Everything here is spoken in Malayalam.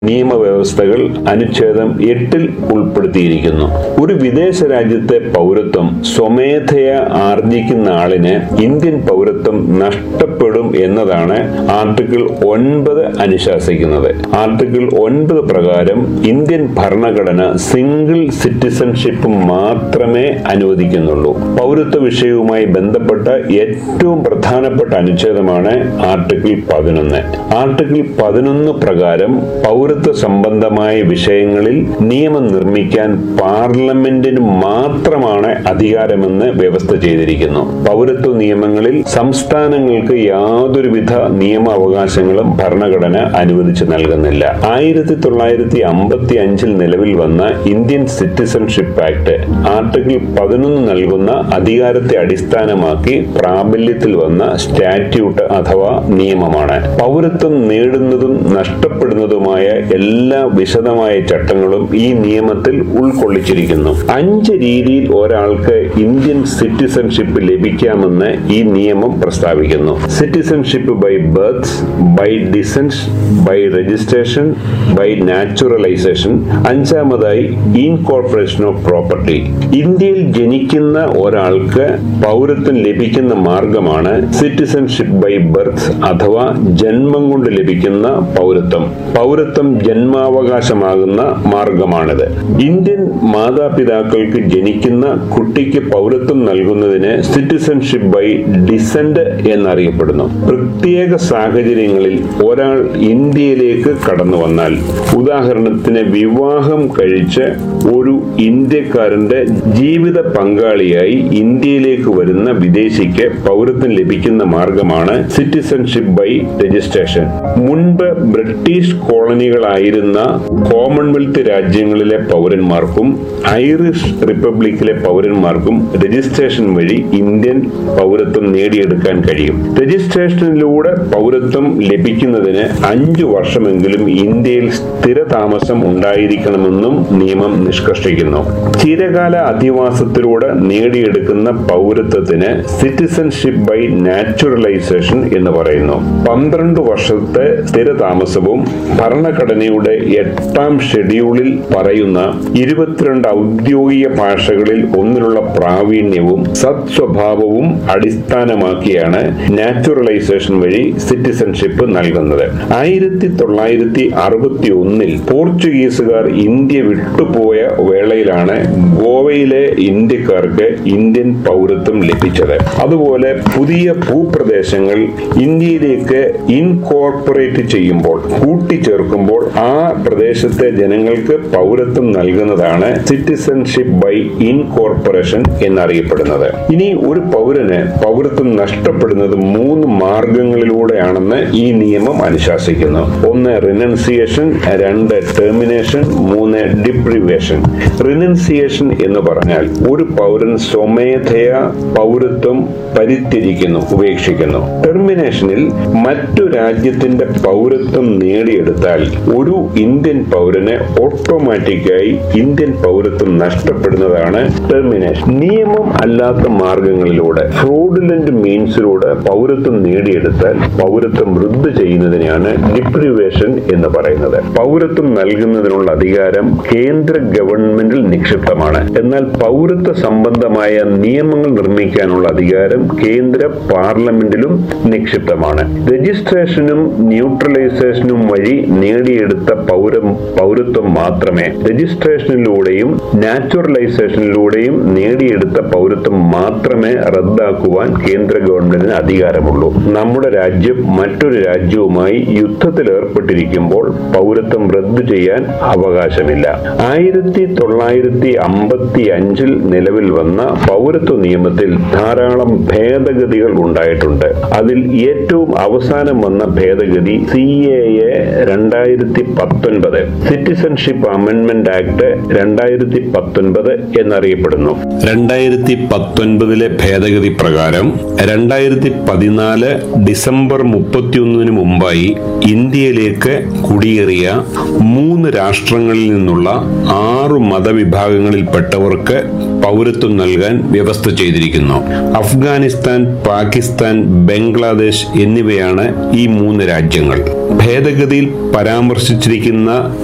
നിയമവ്യവസ്ഥകൾ അനുച്ഛേദം എട്ടിൽ ഉൾപ്പെടുത്തിയിരിക്കുന്നു ഒരു വിദേശ രാജ്യത്തെ പൗരത്വം സ്വമേധയ ആർജിക്കുന്ന ആളിന് ഇന്ത്യൻ പൗരത്വം നഷ്ടപ്പെടും എന്നതാണ് ആർട്ടിക്കിൾ ഒൻപത് അനുശാസിക്കുന്നത് ആർട്ടിക്കിൾ ഒൻപത് പ്രകാരം ഇന്ത്യൻ ഭരണഘടന സിംഗിൾ സിറ്റിസൺഷിപ്പ് മാത്രമേ അനുവദിക്കുന്നുള്ളൂ പൗരത്വ വിഷയവുമായി ബന്ധപ്പെട്ട ഏറ്റവും പ്രധാനപ്പെട്ട അനുച്ഛേദമാണ് ആർട്ടിക്കിൾ പതിനൊന്ന് ആർട്ടിക്കിൾ പതിനൊന്ന് പ്രകാരം പൗരത്വ സംബന്ധമായ വിഷയങ്ങളിൽ നിയമം നിർമ്മിക്കാൻ പാർലമെന്റിന് മാത്രമാണ് അധികാരമെന്ന് വ്യവസ്ഥ ചെയ്തിരിക്കുന്നു പൗരത്വ നിയമങ്ങളിൽ സംസ്ഥാനങ്ങൾക്ക് യാതൊരുവിധ നിയമവകാശങ്ങളും ഭരണഘടന അനുവദിച്ചു നൽകുന്നില്ല ആയിരത്തി തൊള്ളായിരത്തി അമ്പത്തി അഞ്ചിൽ നിലവിൽ വന്ന ഇന്ത്യൻ സിറ്റിസൺഷിപ്പ് ആക്ട് ആർട്ടിക്കിൾ പതിനൊന്ന് നൽകുന്ന അധികാരത്തെ അടിസ്ഥാനമാക്കി പ്രാബല്യത്തിൽ വന്ന സ്റ്റാറ്റ്യൂട്ട് അഥവാ നിയമമാണ് പൗരത്വം നേടുന്നതും നഷ്ടപ്പെടുന്നതുമായ എല്ലാ വിശദമായ ചട്ടങ്ങളും ഈ നിയമത്തിൽ ഉൾക്കൊള്ളിച്ചിരിക്കുന്നു അഞ്ച് രീതിയിൽ ഒരാൾക്ക് ഇന്ത്യൻ സിറ്റിസൺഷിപ്പ് ലഭിക്കാമെന്ന് ഈ നിയമം പ്രസ്താവിക്കുന്നു citizenship by birth by descent by registration by naturalisation അഞ്ചാമതായി ഇൻകോർപ്പറേഷൻ ഓഫ് പ്രോപ്പർട്ടി ഇന്ത്യയിൽ ജനിക്കുന്ന ഒരാൾക്ക് പൗരത്വം ലഭിക്കുന്ന മാർഗമാണ് സിറ്റിസൺഷിപ്പ് ബൈ ബർത്ത് അഥവാ ജന്മം കൊണ്ട് ലഭിക്കുന്ന പൗരത്വം പൗരത്വം ജന്മാവകാശമാകുന്ന മാർഗമാണിത് ഇന്ത്യൻ മാതാപിതാക്കൾക്ക് ജനിക്കുന്ന കുട്ടിക്ക് പൗരത്വം നൽകുന്നതിന് സിറ്റിസൺഷിപ്പ് ബൈ ഡിസെന്റ് എന്നറിയപ്പെടുന്നു പ്രത്യേക സാഹചര്യങ്ങളിൽ ഒരാൾ ഇന്ത്യയിലേക്ക് കടന്നു വന്നാൽ ഉദാഹരണത്തിന് വിവാഹം കഴിച്ച് ഒരു ഇന്ത്യക്കാരന്റെ ജീവിത പങ്കാളിയായി ഇന്ത്യയിലേക്ക് വരുന്ന വിദേശിക്ക് പൗരത്വം ലഭിക്കുന്ന മാർഗമാണ് സിറ്റിസൺഷിപ്പ് ബൈ രജിസ്ട്രേഷൻ മുൻപ് ബ്രിട്ടീഷ് കോളനികളായിരുന്ന കോമൺവെൽത്ത് രാജ്യങ്ങളിലെ പൗരന്മാർക്കും ഐറിഷ് റിപ്പബ്ലിക്കിലെ പൗരന്മാർക്കും രജിസ്ട്രേഷൻ വഴി ഇന്ത്യൻ പൗരത്വം നേടിയെടുക്കാൻ കഴിയും രജിസ്ട്രേഷനിലൂടെ പൗരത്വം ലഭിക്കുന്നതിന് അഞ്ചു വർഷമെങ്കിലും ഇന്ത്യയിൽ സ്ഥിരതാമസം ഉണ്ടായിരിക്കണമെന്നും നിയമം നിഷ്കർഷിക്കുന്നു ചിരകാല അധിവാസത്തിലൂടെ നേടിയെടുക്കുന്ന പൗരത്വത്തിന് സിറ്റിസൺഷിപ്പ് ബൈ നാച്ചുറലൈസേഷൻ എന്ന് പറയുന്നു പന്ത്രണ്ട് വർഷത്തെ സ്ഥിരതാമസവും ഭരണഘടനയുടെ എട്ടാം ഷെഡ്യൂളിൽ പറയുന്ന ഇരുപത്തിരണ്ട് ഔദ്യോഗിക ഭാഷകളിൽ ഒന്നിലുള്ള പ്രാവീണ്യവും സത്സ്വഭാവവും അടിസ്ഥാനമാക്കിയാണ് നാച്ചുറലൈസേഷൻ വഴി സിറ്റിസൺഷിപ്പ് നൽകുന്നത് ആയിരത്തി തൊള്ളായിരത്തി അറുപത്തി ഒന്നിൽ പോർച്ചുഗീസുകാർ ഇന്ത്യ വിട്ടുപോയ വേളയിലാണ് ഗോവയിലെ ഇന്ത്യക്കാർക്ക് ഇന്ത്യൻ പൗരത്വം ലഭിച്ചത് അതുപോലെ പുതിയ ഭൂപ്രദേശങ്ങൾ ഇന്ത്യയിലേക്ക് ഇൻകോർപ്പറേറ്റ് ചെയ്യുമ്പോൾ കൂട്ടിച്ചേർക്കുമ്പോൾ ആ പ്രദേശത്തെ ജനങ്ങൾക്ക് പൗരത്വം നൽകുന്നതാണ് സിറ്റിസൺഷിപ്പ് ബൈ ഇൻകോർപ്പറേഷൻ എന്നറിയപ്പെടുന്നത് ഇനി ഒരു പൗരന് പൗരത്വം നഷ്ടപ്പെടുന്നത് മൂന്ന് മാർഗങ്ങളിലൂടെയാണെന്ന് ഈ നിയമം അനുശാസിക്കുന്നു ഒന്ന് റിനൻസിയേഷൻ രണ്ട് ടെർമിനേഷൻ മൂന്ന് ഡിപ്രിവേഷൻ റിനൻസിയേഷൻ എന്ന് പറഞ്ഞാൽ ഒരു പൗരൻ സ്വമേധയാ പൗരത്വം പരിത്യജിക്കുന്നു ഉപേക്ഷിക്കുന്നു ടെർമിനേഷനിൽ മറ്റു രാജ്യത്തിന്റെ പൗരത്വം നേടിയെടുത്താൽ ഒരു ഇന്ത്യൻ പൗരന് ഓട്ടോമാറ്റിക്കായി ഇന്ത്യൻ പൗരത്വം നഷ്ടപ്പെടുന്നതാണ് ടെർമിനേഷൻ നിയമം അല്ലാത്ത മാർഗങ്ങളിലൂടെ ഫ്രോഡുലന്റ് മീൻസിലൂടെ പൗരത്വം നേടിയെടുത്താൽ പൗരത്വം റദ്ദ് ചെയ്യുന്നതിനെയാണ് ഡിപ്രിവേഷൻ എന്ന് പറയുന്നത് പൗരത്വം നൽകുന്നതിനുള്ള അധികാരം കേന്ദ്ര ഗവൺമെന്റിൽ നിക്ഷിപ്തമാണ് എന്നാൽ പൗരത്വ സംബന്ധമായ നിയമങ്ങൾ നിർമ്മിക്കാനുള്ള അധികാരം കേന്ദ്ര പാർലമെന്റിലും നിക്ഷിപ്തമാണ് രജിസ്ട്രേഷനും ന്യൂട്രലൈസേഷനും വഴി നേടിയെടുത്ത പൗരം പൗരത്വം മാത്രമേ രജിസ്ട്രേഷനിലൂടെയും നാച്ചുറലൈസേഷനിലൂടെയും നേടിയെടുത്ത പൗരത്വം മാത്രമേ റദ്ദാക്കുവാൻ കേന്ദ്ര ഗവൺമെന്റിന് അധികാരമുള്ളൂ നമ്മുടെ രാജ്യം മറ്റൊരു രാജ്യവുമായി യുദ്ധത്തിൽ ഏർപ്പെട്ടിരിക്കുമ്പോൾ പൗരത്വം റദ്ദു ചെയ്യാൻ അവകാശമില്ല ആയിരത്തി തൊള്ളായിരത്തി അമ്പത്തി അഞ്ചിൽ നിലവിൽ വന്ന പൗരത്വ നിയമത്തിൽ ധാരാളം ഭേദഗതികൾ ഉണ്ടായിട്ടുണ്ട് അതിൽ ഏറ്റവും അവസാനം വന്ന ഭേദഗതി സി എ എ രണ്ടായിരത്തി പത്തൊൻപത് സിറ്റിസൺഷിപ്പ് അമെന്റ്മെന്റ് ആക്ട് രണ്ടായിരത്തി പത്തൊൻപത് എന്നറിയപ്പെടുന്നു രണ്ടായിരത്തി പത്തൊൻപതിലെ ഭേദഗതി പ്രകാരം രണ്ടായിരത്തി പതിനാല് ഡിസംബർ മുപ്പത്തിയൊന്നിന് മുമ്പായി ഇന്ത്യയിലേക്ക് കുടിയേറിയ മൂന്ന് രാഷ്ട്രങ്ങളിൽ നിന്നുള്ള ആറു മതവിഭാഗങ്ങളിൽപ്പെട്ടവർക്ക് പൗരത്വം നൽകാൻ വ്യവസ്ഥ ചെയ്തിരിക്കുന്നു അഫ്ഗാനിസ്ഥാൻ പാകിസ്ഥാൻ ബംഗ്ലാദേശ് എന്നിവയാണ് ഈ മൂന്ന് രാജ്യങ്ങൾ ഭേദഗതിയിൽ പരാമർശിച്ചിരിക്കുന്ന